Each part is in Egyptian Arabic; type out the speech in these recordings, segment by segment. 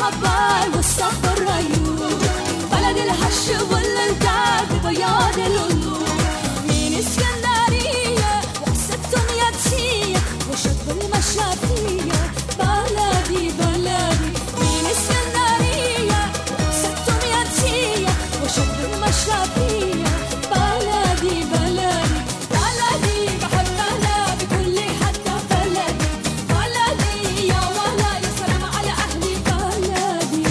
الحباي والصف الريوم بلد الهش والالتاج بياض القلوب من اسكندرية وقصتهم يدسية وشب المشافية بلدي بلدي من اسكندرية وقصتهم يدسية وشب المشافية بلدي بلدي بلدي بحبها بكل حتى بلدي بلدي يا ولا يا سلام على أهلي بلدي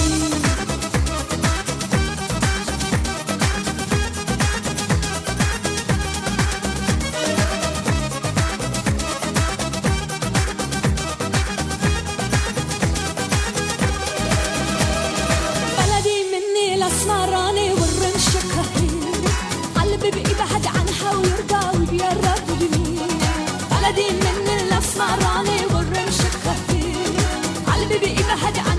بلدي مني الاسمراني والرمش كهير قلبي بقي بعد عنها ويرضى وبيرد بمين بلدي مني الاسمراني والرمش كهير قلبي بقي بعد عنها